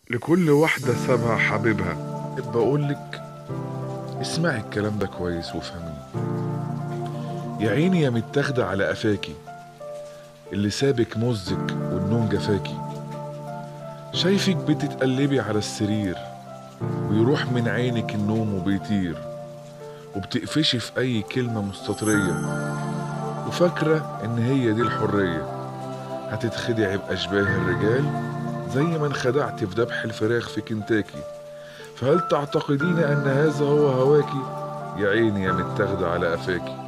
لكل واحدة سابها حبيبها أحب أقولك اسمعي الكلام ده كويس وافهميه يا عيني يا متاخدة على قفاكي اللي سابك مزك والنوم جفاكي شايفك بتتقلبي على السرير ويروح من عينك النوم وبيطير وبتقفشي في أي كلمة مستطرية وفاكرة إن هي دي الحرية هتتخدعي بأشباه الرجال زي ما انخدعتي في ذبح الفراخ في كنتاكي فهل تعتقدين أن هذا هو هواكي؟ يا عيني يا متاخدة على قفاكي